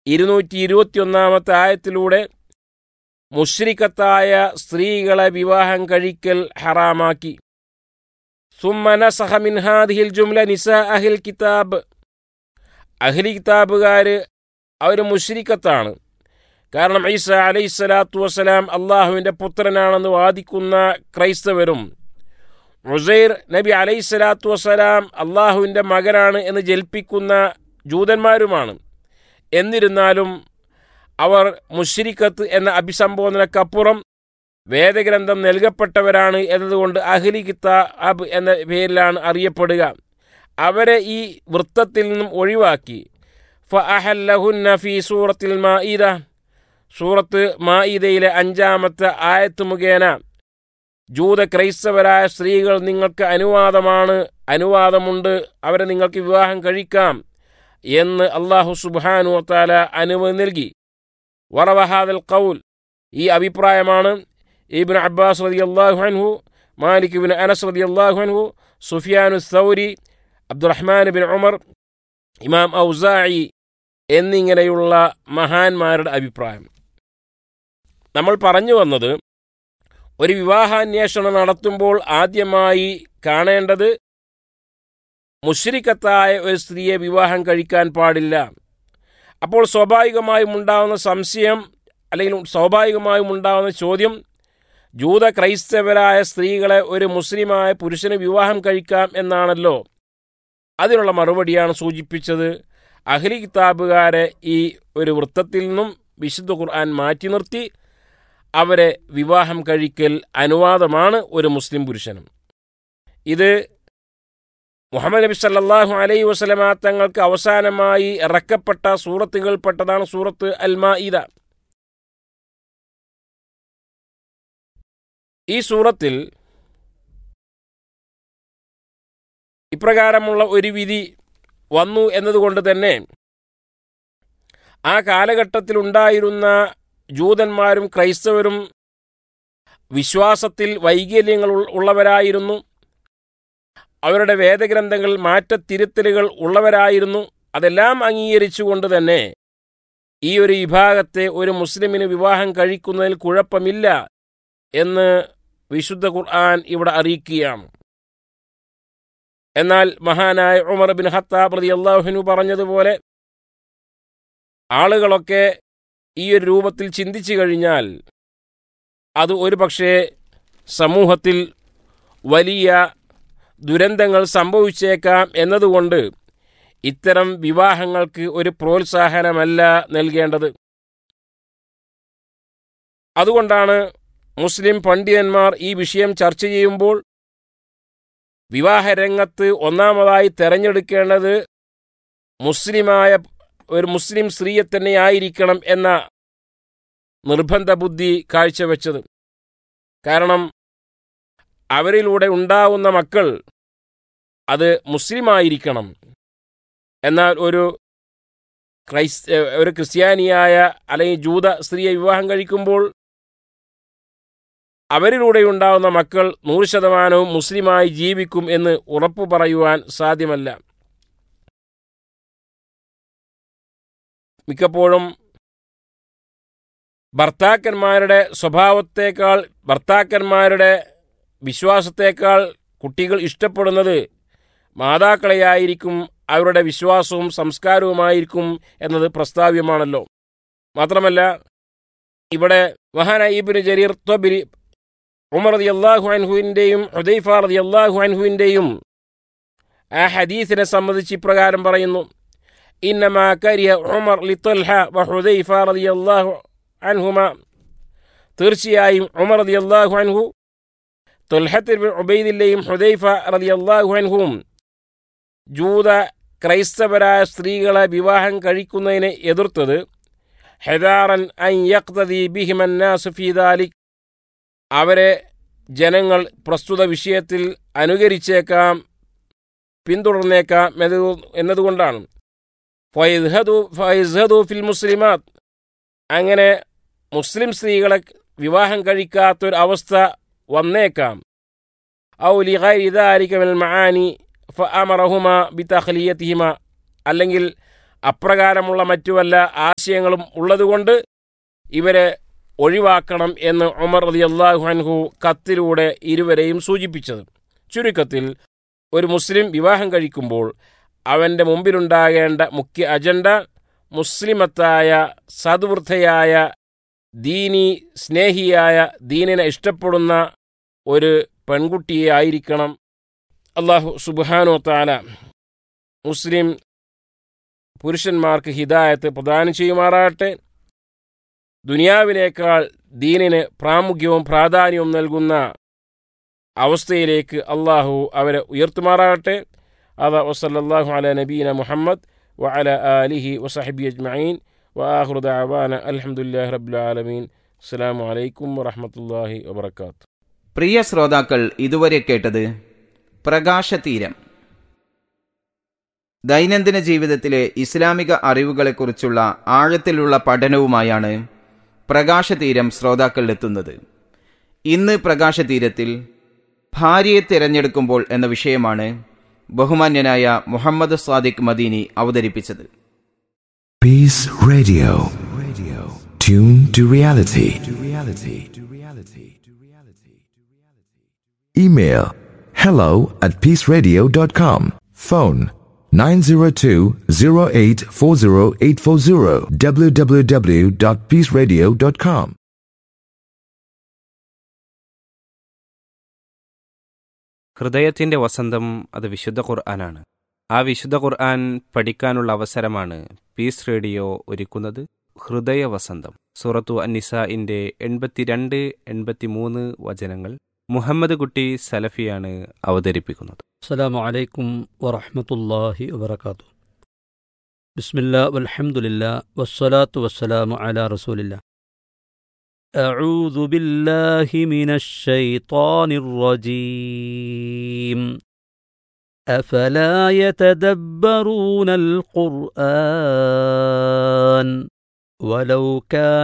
ഇരുന്നൂറ്റി ഇരുപത്തിയൊന്നാമത്തെ ആയത്തിലൂടെ മുഷ്രിക്കത്തായ സ്ത്രീകളെ വിവാഹം കഴിക്കൽ ഹറാമാക്കി സുമ്മന സഹമിൻ ഹാദിഹിൽ ജുംല നിസ അഹിൽ കിതാബ് അഹ്ലി കിതാബുകാർ അവർ മുഷ്രിക്കത്താണ് കാരണം ഈസ അലൈഹി സ്വലാത്തു വസ്സലാം അള്ളാഹുവിൻ്റെ പുത്രനാണെന്ന് വാദിക്കുന്ന ക്രൈസ്തവരും ഉസൈർ നബി അലൈഹി സ്വലാത്തു വസ്സലാം അള്ളാഹുവിൻ്റെ മകനാണ് എന്ന് ജൽപ്പിക്കുന്ന ജൂതന്മാരുമാണ് എന്നിരുന്നാലും അവർ മുഷ്രിക്കത്ത് എന്ന അഭിസംബോധനക്കപ്പുറം വേദഗ്രന്ഥം നൽകപ്പെട്ടവരാണ് എന്നതുകൊണ്ട് അഹ്ലി കിതാബ് എന്ന പേരിലാണ് അറിയപ്പെടുക അവരെ ഈ വൃത്തത്തിൽ നിന്നും ഒഴിവാക്കി ഫഅഹല്ലഹുന്ന ഫി സൂറത്തിൽ മാഇദ സൂറത്ത് മാഇദയിലെ അഞ്ചാമത്തെ ആയത്ത് മുഖേന ജൂത ക്രൈസ്തവരായ സ്ത്രീകൾ നിങ്ങൾക്ക് അനുവാദമാണ് അനുവാദമുണ്ട് അവരെ നിങ്ങൾക്ക് വിവാഹം കഴിക്കാം എന്ന് അള്ളാഹു സുബാനു താല അനുമതി നൽകി വറവഹാദൽ കൗൽ ഈ അഭിപ്രായമാണ് ഇബിൻ അബ്ബാസ് റതി അള്ളാഹു അൻഹു മാലിക് ബിൻ അനസ് റതി അള്ളാഹു അൻഹു Sufyan Thawri Abdurrahman bin Umar ഇമാം ഔസായി എന്നിങ്ങനെയുള്ള മഹാന്മാരുടെ അഭിപ്രായം നമ്മൾ പറഞ്ഞു വന്നത് ഒരു വിവാഹാന്വേഷണം നടത്തുമ്പോൾ ആദ്യമായി കാണേണ്ടത് മുഷ്രിക്കത്തായ ഒരു സ്ത്രീയെ വിവാഹം കഴിക്കാൻ പാടില്ല അപ്പോൾ സ്വാഭാവികമായും ഉണ്ടാകുന്ന സംശയം അല്ലെങ്കിൽ സ്വാഭാവികമായും ഉണ്ടാകുന്ന ചോദ്യം ജൂത ക്രൈസ്തവരായ സ്ത്രീകളെ ഒരു മുസ്ലിമായ പുരുഷന് വിവാഹം കഴിക്കാം എന്നാണല്ലോ അതിനുള്ള മറുപടിയാണ് സൂചിപ്പിച്ചത് അഹ്ലി കിതാബുകാരെ ഈ ഒരു വൃത്തത്തിൽ നിന്നും വിശുദ്ധ ഖുർആൻ മാറ്റി നിർത്തി അവരെ വിവാഹം കഴിക്കൽ അനുവാദമാണ് ഒരു മുസ്ലിം പുരുഷനും ഇത് മുഹമ്മദ് നബി സല്ലാഹു അലൈ വസ്ലമ തങ്ങൾക്ക് അവസാനമായി ഇറക്കപ്പെട്ട സൂറത്തുകൾപ്പെട്ടതാണ് സൂറത്ത് അൽമാഇദ ഈ സൂറത്തിൽ ഇപ്രകാരമുള്ള ഒരു വിധി വന്നു എന്നതുകൊണ്ട് തന്നെ ആ കാലഘട്ടത്തിലുണ്ടായിരുന്ന ജൂതന്മാരും ക്രൈസ്തവരും വിശ്വാസത്തിൽ വൈകല്യങ്ങൾ ഉള്ളവരായിരുന്നു അവരുടെ വേദഗ്രന്ഥങ്ങൾ മാറ്റത്തിരുത്തലുകൾ ഉള്ളവരായിരുന്നു അതെല്ലാം അംഗീകരിച്ചുകൊണ്ട് തന്നെ ഈ ഒരു വിഭാഗത്തെ ഒരു മുസ്ലിമിന് വിവാഹം കഴിക്കുന്നതിൽ കുഴപ്പമില്ല എന്ന് വിശുദ്ധ ഖുർആൻ ഇവിടെ അറിയിക്കുകയാണ് എന്നാൽ മഹാനായ ഉമർ ബിൻ ഹത്താബ് പ്രതി അള്ളാഹുനു പറഞ്ഞതുപോലെ ആളുകളൊക്കെ ഈ ഒരു രൂപത്തിൽ ചിന്തിച്ചു കഴിഞ്ഞാൽ അത് ഒരു പക്ഷേ സമൂഹത്തിൽ വലിയ ദുരന്തങ്ങൾ സംഭവിച്ചേക്കാം എന്നതുകൊണ്ട് ഇത്തരം വിവാഹങ്ങൾക്ക് ഒരു പ്രോത്സാഹനമല്ല നൽകേണ്ടത് അതുകൊണ്ടാണ് മുസ്ലിം പണ്ഡിതന്മാർ ഈ വിഷയം ചർച്ച ചെയ്യുമ്പോൾ വിവാഹരംഗത്ത് ഒന്നാമതായി തെരഞ്ഞെടുക്കേണ്ടത് മുസ്ലിമായ ഒരു മുസ്ലിം സ്ത്രീയെ തന്നെയായിരിക്കണം എന്ന നിർബന്ധ ബുദ്ധി കാഴ്ചവെച്ചത് കാരണം അവരിലൂടെ ഉണ്ടാവുന്ന മക്കൾ അത് മുസ്ലിമായിരിക്കണം എന്നാൽ ഒരു ക്രൈസ് ഒരു ക്രിസ്ത്യാനിയായ അല്ലെങ്കിൽ ജൂത സ്ത്രീയെ വിവാഹം കഴിക്കുമ്പോൾ അവരിലൂടെ ഉണ്ടാവുന്ന മക്കൾ നൂറ് ശതമാനവും മുസ്ലിമായി ജീവിക്കും എന്ന് ഉറപ്പു പറയുവാൻ സാധ്യമല്ല മിക്കപ്പോഴും ഭർത്താക്കന്മാരുടെ സ്വഭാവത്തേക്കാൾ ഭർത്താക്കന്മാരുടെ വിശ്വാസത്തേക്കാൾ കുട്ടികൾ ഇഷ്ടപ്പെടുന്നത് മാതാക്കളെയായിരിക്കും അവരുടെ വിശ്വാസവും സംസ്കാരവുമായിരിക്കും എന്നത് പ്രസ്താവ്യമാണല്ലോ മാത്രമല്ല ഇവിടെ മഹാനയ്യബിന് ജരീർ ത്വബിരി ഉമർ റതി അള്ളാഹു അൻഹുവിൻ്റെയും ഹുദൈഫ റതി അള്ളാഹു അൻഹുവിൻ്റെയും ആ ഹദീസിനെ സംബന്ധിച്ച് ഇപ്രകാരം പറയുന്നു ഇന്നമാ കരിയ ഉമർ ലിത്വൽഹ വ ഹുദൈഫ റതി അള്ളാഹു അൻഹുമ തീർച്ചയായും ഉമർ റതി അള്ളാഹു അൻഹു തൊൽഹത്തിൽ ഉബൈദില്ലയും ഹുദൈഫ റതി അള്ളാഹു അൻഹുവും ജൂത ക്രൈസ്തവരായ സ്ത്രീകളെ വിവാഹം കഴിക്കുന്നതിനെ എതിർത്തത് ഹെദാറൻ അൻ യക്തദി ബിഹിമന്നാസ് ഫീദാലിക് അവരെ ജനങ്ങൾ പ്രസ്തുത വിഷയത്തിൽ അനുകരിച്ചേക്കാം പിന്തുടർന്നേക്കാം എന്നതുകൊണ്ടാണ് ഫൈസ്ഹദു ഫൈസ്ഹദു ഫിൽ മുസ്ലിമാത്ത് അങ്ങനെ മുസ്ലിം സ്ത്രീകളെ വിവാഹം കഴിക്കാത്തൊരു അവസ്ഥ വന്നേക്കാം ഔ ലിഗൈരി ദാലിക മിനൽ മആനി ഫഅമറഹുമ ബിതഖ്ലിയതിഹിമ അല്ലെങ്കിൽ അപ്രകാരമുള്ള മറ്റു വല്ല ആശയങ്ങളും ഉള്ളതുകൊണ്ട് ഇവരെ ഒഴിവാക്കണം എന്ന് ഉമർ റതി അള്ളാഹു അൻഹു കത്തിലൂടെ ഇരുവരെയും സൂചിപ്പിച്ചത് ചുരുക്കത്തിൽ ഒരു മുസ്ലിം വിവാഹം കഴിക്കുമ്പോൾ അവൻ്റെ മുമ്പിലുണ്ടാകേണ്ട മുഖ്യ അജണ്ട മുസ്ലിമത്തായ സദ്വൃദ്ധയായ ദീനി സ്നേഹിയായ ദീനിനെ ഇഷ്ടപ്പെടുന്ന ഒരു പെൺകുട്ടിയെ ആയിരിക്കണം അള്ളാഹു സുബാനോ താല മുസ്ലിം പുരുഷന്മാർക്ക് ഹിദായത്ത് പ്രദാനം ചെയ്യുമാറാകട്ടെ ദുനിയാവിനേക്കാൾ ദീനിന് പ്രാമുഖ്യവും പ്രാധാന്യവും നൽകുന്ന അവസ്ഥയിലേക്ക് അള്ളാഹു അവരെ ഉയർത്തുമാറാകട്ടെ അതാ വസല്ലാഹു അല നബീന മുഹമ്മദ് വഅല ആലിഹി വസഹബി അജ്മഈൻ വആഖിറു ദഅവാന അൽഹംദുലില്ലാഹി റബ്ബിൽ ആലമീൻ അസ്സലാമു അലൈക്കും വറഹ്മത്തുള്ളാഹി വബറകാതുഹു പ്രിയ ശ്രോതാക്കൾ ഇതുവരെ കേട്ടത് പ്രകാശതീരം ദൈനംദിന ജീവിതത്തിലെ ഇസ്ലാമിക അറിവുകളെക്കുറിച്ചുള്ള ആഴത്തിലുള്ള പഠനവുമായാണ് പ്രകാശതീരം ശ്രോതാക്കളിലെത്തുന്നത് ഇന്ന് പ്രകാശതീരത്തിൽ ഭാര്യയെ തിരഞ്ഞെടുക്കുമ്പോൾ എന്ന വിഷയമാണ് ബഹുമാന്യനായ മുഹമ്മദ് സാദിഖ് മദീനി അവതരിപ്പിച്ചത് Peace Radio. Radio. Tune to reality. To reality. To reality. To reality. Email hello at peaceradio.com. Phone 902-0840840 www.peaceradio.com. ഹൃദയത്തിന്റെ വസന്തം അത് വിശുദ്ധ ഖുർആനാണ് ആ വിശുദ്ധ ഖുർആൻ പഠിക്കാനുള്ള അവസരമാണ് പീസ് റേഡിയോ ഒരുക്കുന്നത് ഹൃദയ വസന്തം സൂറത്തു അന്നിസയിന്റെ എൺപത്തിരണ്ട് എൺപത്തിമൂന്ന് വചനങ്ങൾ മുഹമ്മദ് കുട്ടി സലഫിയാണ് അവതരിപ്പിക്കുന്നത് السلام عليكم ورحمة الله وبركاته بسم الله والحمد لله والصلاة والسلام على رسول الله أعوذ بالله من الشيطان الرجيم أفلا يتدبرون القرآن ولو كان